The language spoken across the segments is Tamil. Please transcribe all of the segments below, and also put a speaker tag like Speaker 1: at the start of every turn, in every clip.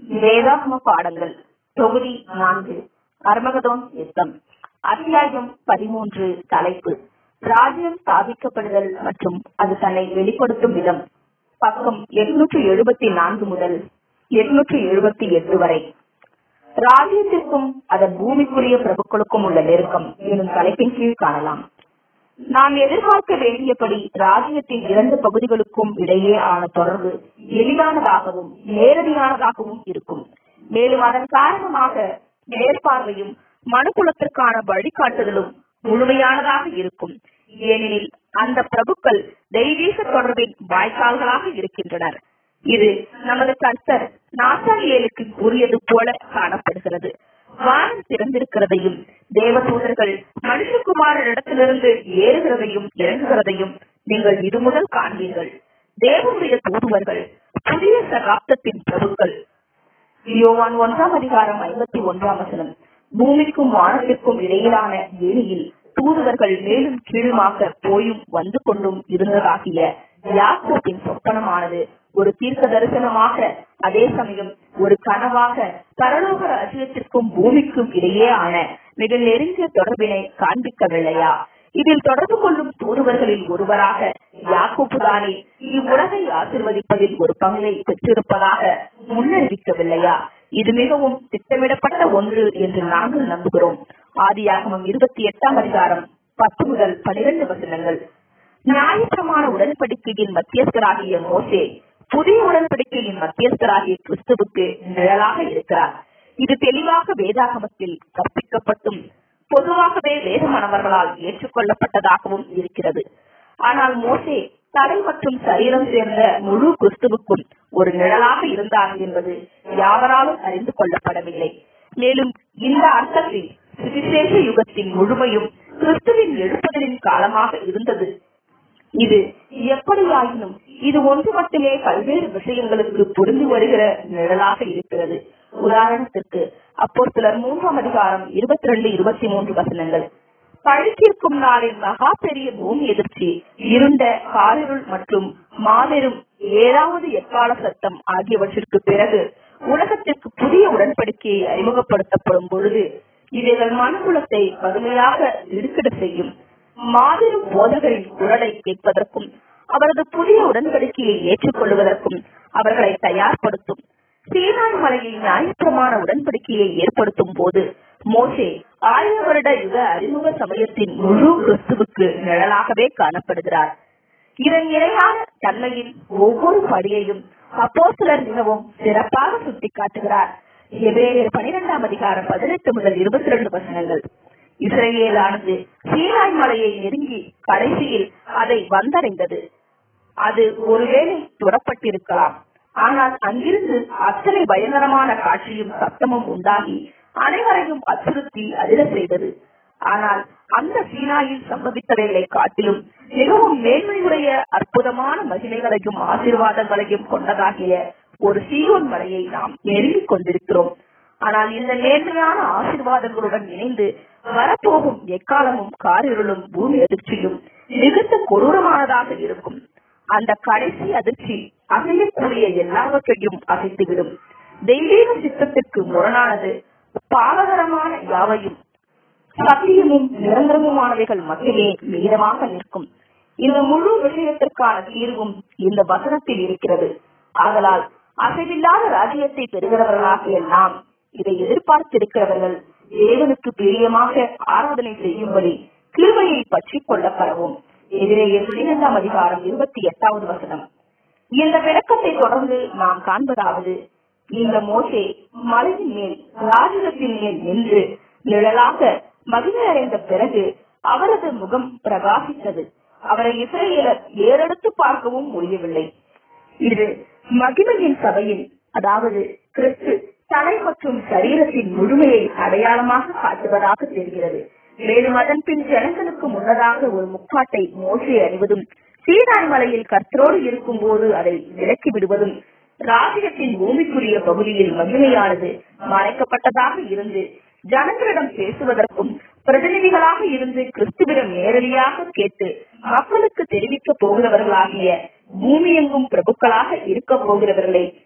Speaker 1: வேதாகம பாடங்கள் தொகுதி நான்கு அர்மகதோன் யுத்தம் அத்தியாயம் பதிமூன்று தலைப்பு ராஜ்யம் ஸ்தாபிக்கப்படுதல் மற்றும் அது தன்னை வெளிப்படுத்தும் விதம் பக்கம் எட்நூற்று எழுபத்தி நான்கு முதல் எட்நூற்று எழுபத்தி எட்டு வரை ராஜ்யத்திற்கும் அதன் பூமிக்குரிய பிரபுக்களுக்கும் உள்ள நெருக்கம் எனும் தலைப்பின் கீழ் காணலாம் நாம் எதிர்பார்க்க வேண்டியபடி ராஜ்யத்தின் இரண்டு பகுதிகளுக்கும் இடையே ஆன தொடர்பு எளிதானதாகவும் நேரடியானதாகவும் இருக்கும் மேலும் அதன் காரணமாக மேற்பார்வையும் மனுக்குலத்திற்கான வழிகாட்டுதலும் முழுமையானதாக இருக்கும் ஏனெனில் அந்த பிரபுக்கள் தெய்வீக தொடர்பின் வாய்க்கால்களாக இருக்கின்றனர் இது நமது கர்த்தர் நாசாலியலுக்கு கூறியது போல காணப்படுகிறது வானம் திறந்திருக்கிறதையும் தேவதூதர்கள் மனுஷகுமாரிடத்திலிருந்து ஏறுகிறதையும் இறங்குகிறதையும் நீங்கள் இது முதல் காண்பீர்கள் தேவனுடைய தூதுவர்கள் புதிய சகாப்தத்தின் பிரபுக்கள் யோவான் ஒன்றாம் அதிகாரம் ஐம்பத்தி ஒன்றாம் வசனம் பூமிக்கும் வானத்திற்கும் இடையிலான வெளியில் தூதுவர்கள் மேலும் கீழுமாக போயும் வந்து கொண்டும் இருந்ததாகிய யாக்கோப்பின் சொப்பனமானது ஒரு தீர்க்க தரிசனமாக அதே சமயம் ஒரு கனவாக பரலோக ராஜ்யத்திற்கும் பூமிக்கும் இடையே ஆன மிக நெருங்கிய தொடர்பினை காண்பிக்கவில்லையா இதில் தொடர்பு கொள்ளும் தூதுவர்களில் ஒருவராக யாக்கோப்புதானே இவ்வுலகை ஆசிர்வதிப்பதில் ஒரு பங்கை பெற்றிருப்பதாக முன்னறிவிக்கவில்லையா இது மிகவும் திட்டமிடப்பட்ட ஒன்று என்று நாங்கள் நம்புகிறோம் ஆதியாகமம் இருபத்தி எட்டாம் அதிகாரம் பத்து முதல் பனிரெண்டு வசனங்கள் நியாயப்பிரமாண உடன்படிக்கையின் மத்தியஸ்தராகிய மோசே புதிய உடன்படிக்கையின் மத்தியஸ்தராகிய கிறிஸ்துவுக்கு நிழலாக இருக்கிறார் இது தெளிவாக வேதாகமத்தில் கற்பிக்கப்பட்டும் பொதுவாகவே வேதமானவர்களால் ஏற்றுக்கொள்ளப்பட்டதாகவும் இருக்கிறது ஆனால் மோசே தடை மற்றும் சரீரம் சேர்ந்த முழு கிறிஸ்துவுக்கும் ஒரு நிழலாக இருந்தார் என்பது யாவராலும் அறிந்து கொள்ளப்படவில்லை மேலும் இந்த அர்த்தத்தில் சுவிசேஷ யுகத்தின் முழுமையும் கிறிஸ்துவின் எழுப்புதலின் காலமாக இருந்தது இது எப்படியாயினும் இது ஒன்று மட்டுமே பல்வேறு விஷயங்களுக்கு பொருந்தி வருகிற நிழலாக இருக்கிறது உதாரணத்திற்கு அப்போ சிலர் மூன்றாம் அதிகாரம் இருபத்தி ரெண்டு இருபத்தி மூன்று வசனங்கள் பழிக்கிருக்கும் நாளில் மகா பெரிய பூமி எதிர்ச்சி இருண்ட காரிருள் மற்றும் மாபெரும் ஏழாவது எக்கால சத்தம் ஆகியவற்றிற்கு பிறகு உலகத்திற்கு புதிய உடன்படிக்கையை அறிமுகப்படுத்தப்படும் பொழுது இவைகள் மனுக்குலத்தை கடுமையாக இடுக்கிட செய்யும் மாபெரும் போதகரின் குரலை கேட்பதற்கும் அவரது புதிய உடன்படிக்கையை ஏற்றுக்கொள்வதற்கும் அவர்களை தயார்படுத்தும் சீனாய் மலையில் நியாயப்பிரமாண உடன்படிக்கையை ஏற்படுத்தும் போது மோசே ஆயிரம் வருட யுக அறிமுக சமயத்தின் முழு கிறிஸ்துவுக்கு நிழலாகவே காணப்படுகிறார் இதன் இணையான தன்மையின் ஒவ்வொரு படியையும் அப்போ சிலர் மிகவும் சிறப்பாக சுட்டிக்காட்டுகிறார் எபிரேயர் பனிரெண்டாம் அதிகாரம் பதினெட்டு முதல் இருபத்தி ரெண்டு வசனங்கள் இஸ்ரேலானது சீனாய் மலையை நெருங்கி கடைசியில் அதை வந்தடைந்தது அது ஒருவேளை துறப்பட்டிருக்கலாம் ஆனால் அங்கிருந்து அத்தனை பயங்கரமான காட்சியும் சத்தமும் உண்டாகி அனைவரையும் அச்சுறுத்தி அதிர செய்தது ஆனால் அந்த சீனாயில் சம்பவித்தவைகளை காட்டிலும் மிகவும் மேன்மையுடைய அற்புதமான மகிமைகளையும் ஆசீர்வாதங்களையும் கொண்டதாகிய ஒரு சீயோன் மலையை நாம் நெருங்கிக் கொண்டிருக்கிறோம் ஆனால் இந்த நேர்மையான ஆசீர்வாதங்களுடன் இணைந்து வரப்போகும் எக்காலமும் காரிருளும் பூமி அதிர்ச்சியும் மிகுந்த கொடூரமானதாக இருக்கும் அந்த கடைசி அதிர்ச்சி அசையக்கூடிய எல்லாவற்றையும் அசைத்துவிடும் தெய்வீக சித்தத்திற்கு முரணானது பாவகரமான யாவையும் சத்தியமும் நிரந்தரமுமானவைகள் மட்டுமே மீதமாக நிற்கும் இந்த முழு விஷயத்திற்கான தீர்வும் இந்த வசனத்தில் இருக்கிறது ஆதலால் அசைவில்லாத ராஜ்யத்தை பெறுகிறவர்களாகிய நாம் இதை எதிர்பார்த்திருக்கிறவர்கள் தேவனுக்கு பிரியமாக ஆராதனை செய்யும்படி கிருமையை பற்றி கொள்ளப்படவும் எதிரே பன்னிரெண்டாம் அதிகாரம் இருபத்தி எட்டாவது வசனம் இந்த விளக்கத்தை தொடர்ந்து நாம் காண்பதாவது இந்த மோசே மலையின் மேல் ராஜகத்தின் மேல் நின்று நிழலாக மகிமை அடைந்த பிறகு அவரது முகம் பிரகாசித்தது அவரை இஸ்ரேலர் ஏறெடுத்து பார்க்கவும் முடியவில்லை இது மகிமையின் சபையின் அதாவது கிறிஸ்து தலை மற்றும் சரீரத்தின் முழுமையை அடையாளமாக காட்டுவதாக தெரிகிறது மேலும் அதன் பின் ஜனங்களுக்கு முன்னதாக ஒரு முக்காட்டை மோசை அணிவதும் சீனாய் மலையில் கர்த்தரோடு இருக்கும் போது அதை விலக்கி விடுவதும் ராஜ்யத்தின் பூமிக்குரிய பகுதியில் மகிமையானது மறைக்கப்பட்டதாக இருந்து ஜனங்களிடம் பேசுவதற்கும் பிரதிநிதிகளாக இருந்து கிறிஸ்துவிடம் நேரடியாக கேட்டு மக்களுக்கு தெரிவிக்க போகிறவர்களாகிய பூமியெங்கும் பிரபுக்களாக இருக்க போகிறவர்களை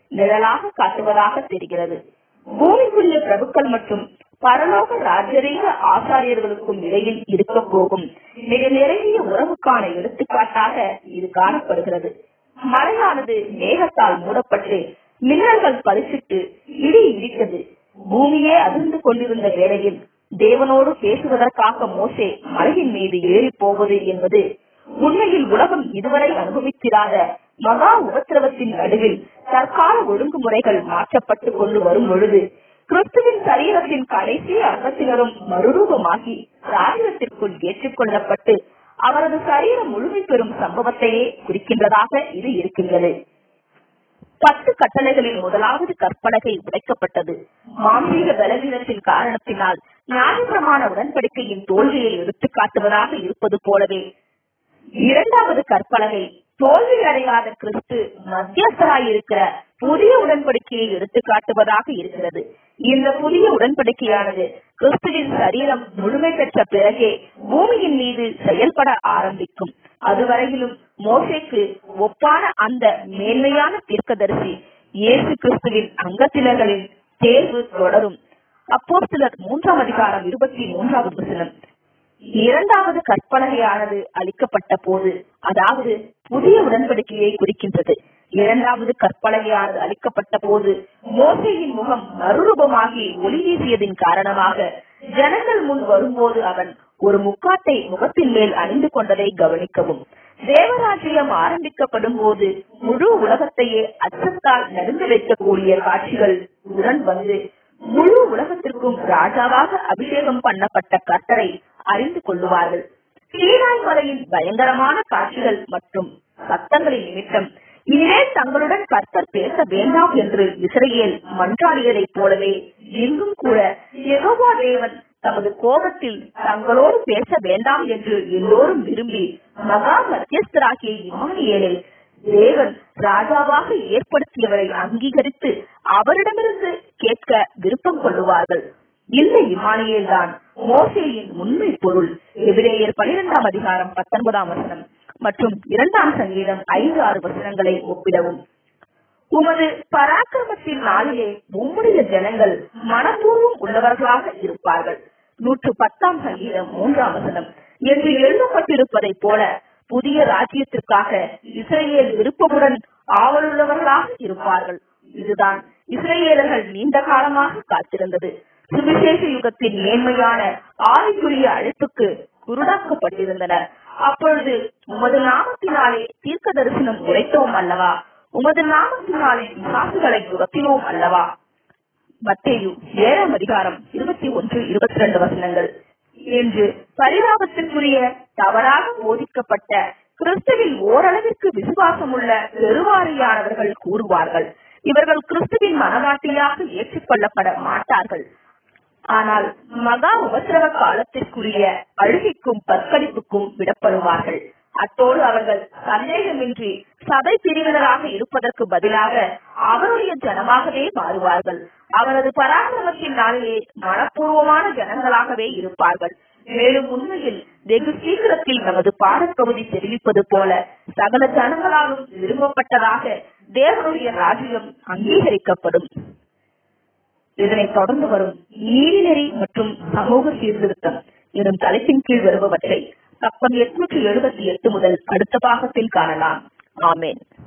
Speaker 1: நிழலாக காட்டுவதாக தெரிகிறது பூமிக்குரிய பிரபுக்கள் மற்றும் பரலோக ராஜரீக ஆசாரியர்களுக்கும் இடையில் இருக்க போகும் மிக நெருங்கிய உறவுக்கான எடுத்துக்காட்டாக இது காணப்படுகிறது மழையானது மேகத்தால் மூடப்பட்டு மின்னல்கள் பரிசிட்டு இடி இடித்தது பூமியே அதிர்ந்து கொண்டிருந்த வேளையில் தேவனோடு பேசுவதற்காக மோசே மலையின் மீது ஏறி போவது என்பது உண்மையில் உலகம் இதுவரை அனுபவித்திராத மகா உபத்திரவத்தின் நடுவில் தற்கால ஒழுங்குமுறைகள் மாற்றப்பட்டு கொண்டு வரும் பொழுது கிறிஸ்துவின் சரீரத்தின் கடைசி அங்கத்தினரும் மறுரூபமாகி ராஜ்யத்திற்குள் ஏற்றுக்கொள்ளப்பட்டு அவரது சரீரம் முழுமை பெறும் சம்பவத்தையே குறிக்கின்றதாக இது இருக்கின்றது பத்து கட்டளைகளில் முதலாவது கற்பலகை உடைக்கப்பட்டது மாந்திரீக பலவீனத்தின் காரணத்தினால் நியாயப்பிரமாண உடன்படிக்கையின் தோல்வியை எடுத்துக் காட்டுவதாக இருப்பது போலவே இரண்டாவது கற்பலகை தோல்வி அடையாத கிறிஸ்து மத்தியஸ்தராயிருக்கிற புதிய உடன்படிக்கையை எடுத்து காட்டுவதாக இருக்கிறது இந்த புதிய உடன்படிக்கையானது கிறிஸ்துவின் சரீரம் முழுமை பெற்ற பிறகே பூமியின் மீது செயல்பட ஆரம்பிக்கும் அதுவரையிலும் மோசைக்கு ஒப்பான அந்த மேன்மையான தீர்க்கதரிசி இயேசு கிறிஸ்துவின் அங்கத்தினர்களின் தேர்வு தொடரும் அப்போ சிலர் மூன்றாம் அதிகாரம் இருபத்தி மூன்றாவது வசனம் இரண்டாவது கற்பலகையானது அளிக்கப்பட்ட போது அதாவது புதிய உடன்படிக்கையை குறிக்கின்றது இரண்டாவது கற்பலகையானது அளிக்கப்பட்ட போது மோசையின் முகம் மறுரூபமாகி ஒளி வீசியதின் காரணமாக ஜனங்கள் முன் வரும்போது அவன் ஒரு முக்காட்டை முகத்தின் மேல் அணிந்து கொண்டதை கவனிக்கவும் தேவராஜ்யம் ஆரம்பிக்கப்படும் போது முழு உலகத்தையே அச்சத்தால் நடுங்க வைக்கக்கூடிய காட்சிகள் உடன் வந்து முழு உலகத்திற்கும் ராஜாவாக அபிஷேகம் பண்ணப்பட்ட கர்த்தரை அறிந்து கொள்ளுவார்கள் சீனாய் மலையின் பயங்கரமான காட்சிகள் மற்றும் சத்தங்களின் நிமித்தம் இனிமேல் தங்களுடன் கர்த்தர் பேச வேண்டாம் என்று இஸ்ரேல் மன்றாடியதைப் போலவே எங்கும் கூட யெகோவா தேவன் தமது கோபத்தில் தங்களோடு பேச வேண்டாம் என்று எல்லோரும் விரும்பி மகா மத்தியஸ்தராகிய இமானியேலை தேவன் ராஜாவாக ஏற்படுத்தியவரை அங்கீகரித்து அவரிடமிருந்து கேட்க விருப்பம் கொள்ளுவார்கள் இந்த இமானியேல் தான் மோசேயின் உண்மை பொருள் எபிரேயர் பனிரெண்டாம் அதிகாரம் பத்தொன்பதாம் வசனம் மற்றும் இரண்டாம் சங்கீதம் ஐந்து ஆறு வசனங்களை ஒப்பிடவும் உமது பராக்கிரமத்தின் நாளிலே உம்முடைய ஜனங்கள் மனப்பூர்வம் உள்ளவர்களாக இருப்பார்கள் நூற்று பத்தாம் சங்கீதம் மூன்றாம் வசனம் என்று எழுதப்பட்டிருப்பதைப் போல புதிய ராஜ்யத்திற்காக இஸ்ரேல் விருப்பமுடன் ஆவலுள்ளவர்களாக இருப்பார்கள் இதுதான் இஸ்ரேலர்கள் நீண்ட காலமாக காத்திருந்தது சுவிசேஷ யுகத்தின் மேன்மையான ஆவிக்குரிய அழைப்புக்கு குருடாக்கப்பட்டிருந்தனர் அப்பொழுது உமது நாமத்தினாலே தீர்க்க தரிசனம் உரைத்தோம் அல்லவா உமது நாமத்தினாலே பிசாசுகளை துரத்தினோம் அல்லவா மத்தேயு ஏழாம் அதிகாரம் இருபத்தி ஒன்று இருபத்தி ரெண்டு வசனங்கள் என்று பரிதாபத்திற்குரிய தவறாக போதிக்கப்பட்ட கிறிஸ்துவில் ஓரளவிற்கு விசுவாசமுள்ள பெருவாரியானவர்கள் கூறுவார்கள் இவர்கள் கிறிஸ்துவின் மனவாட்டியாக ஏற்றுக்கொள்ளப்பட மாட்டார்கள் ஆனால் மகா உபத்திரவ காலத்திற்குரிய அழுகைக்கும் பற்களிப்புக்கும் விடப்படுவார்கள் அத்தோடு அவர்கள் சந்தேகமின்றி சபை பிரிவினராக இருப்பதற்கு பதிலாக அவருடைய ஜனமாகவே மாறுவார்கள் அவரது பராக்கிரமத்தின் நாளிலே மனப்பூர்வமான ஜனங்களாகவே இருப்பார்கள் மேலும் உண்மையில் வெகு சீக்கிரத்தில் நமது பாடப்பகுதி தெரிவிப்பது போல சகல ஜனங்களாலும் விரும்பப்பட்டதாக தேவனுடைய ராஜ்யம் அங்கீகரிக்கப்படும் இதனைத் தொடர்ந்து வரும் நீதிநெறி மற்றும் சமூக சீர்திருத்தம் எனும் தலைப்பின் கீழ் வருபவற்றை பக்கம் எட்நூற்றி எழுபத்தி எட்டு முதல் அடுத்த பாகத்தில் காணலாம் ஆமேன்